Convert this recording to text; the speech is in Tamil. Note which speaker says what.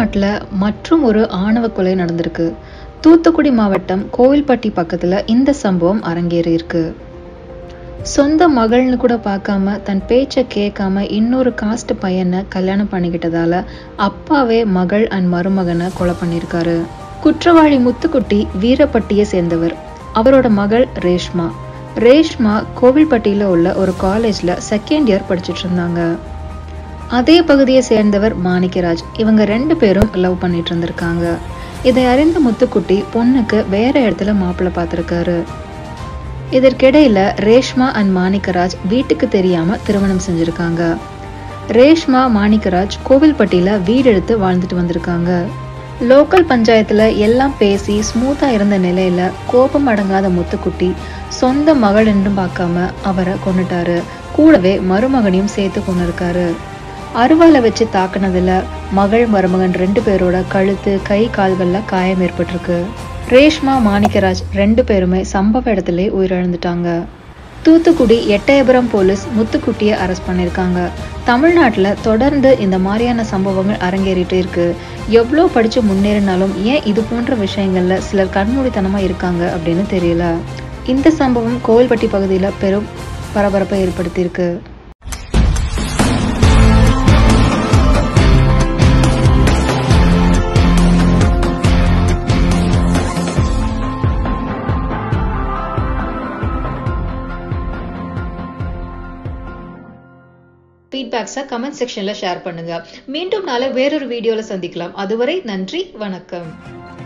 Speaker 1: தமிழ்நாட்டில் மற்றும் ஒரு ஆணவ கொலை நடந்திருக்கு தூத்துக்குடி மாவட்டம் கோவில்பட்டி பக்கத்துல இந்த சம்பவம் அரங்கேறியிருக்கு சொந்த மகள்னு கூட பார்க்காம தன் பேச்சை கேட்காம இன்னொரு காஸ்ட் பையனை கல்யாணம் பண்ணிக்கிட்டதால அப்பாவே மகள் அண்ட் மருமகனை கொலை பண்ணியிருக்காரு குற்றவாளி முத்துக்குட்டி வீரப்பட்டியை சேர்ந்தவர் அவரோட மகள் ரேஷ்மா ரேஷ்மா கோவில்பட்டியில உள்ள ஒரு காலேஜ்ல செகண்ட் இயர் படிச்சுட்டு இருந்தாங்க அதே பகுதியை சேர்ந்தவர் மாணிக்கராஜ் இவங்க ரெண்டு பேரும் லவ் பண்ணிட்டு இருந்திருக்காங்க இதை அறிந்த முத்துக்குட்டி பொண்ணுக்கு வேற இடத்துல மாப்பிள்ளை பார்த்துருக்காரு இதற்கிடையில ரேஷ்மா அண்ட் மாணிக்கராஜ் வீட்டுக்கு தெரியாம திருமணம் செஞ்சிருக்காங்க ரேஷ்மா மாணிக்கராஜ் கோவில்பட்டியில வீடு எடுத்து வாழ்ந்துட்டு வந்திருக்காங்க லோக்கல் பஞ்சாயத்துல எல்லாம் பேசி ஸ்மூத்தா இருந்த நிலையில கோபம் அடங்காத முத்துக்குட்டி சொந்த மகள் என்றும் பார்க்காம அவரை கொன்னுட்டாரு கூடவே மருமகனையும் சேர்த்து கொண்டு இருக்காரு அருவாலை வச்சு தாக்குனதுல மகள் மருமகன் ரெண்டு பேரோட கழுத்து கை கால்கள்ல காயம் ஏற்பட்டிருக்கு ரேஷ்மா மாணிக்கராஜ் ரெண்டு பேருமே சம்பவ இடத்திலே உயிரிழந்துட்டாங்க தூத்துக்குடி எட்டயபுரம் போலீஸ் முத்துக்குட்டியை அரெஸ்ட் பண்ணியிருக்காங்க தமிழ்நாட்டில் தொடர்ந்து இந்த மாதிரியான சம்பவங்கள் அரங்கேறிட்டே இருக்கு எவ்வளோ படித்து முன்னேறினாலும் ஏன் இது போன்ற விஷயங்கள்ல சிலர் கண்மூடித்தனமாக இருக்காங்க அப்படின்னு தெரியல இந்த சம்பவம் கோவில்பட்டி பகுதியில் பெரும் பரபரப்பை ஏற்படுத்தியிருக்கு ஃபீட்பேக்ஸை கமெண்ட் செக்ஷனில் ஷேர் பண்ணுங்க மீண்டும் நாளை வேறொரு வீடியோவில் சந்திக்கலாம் அதுவரை நன்றி வணக்கம்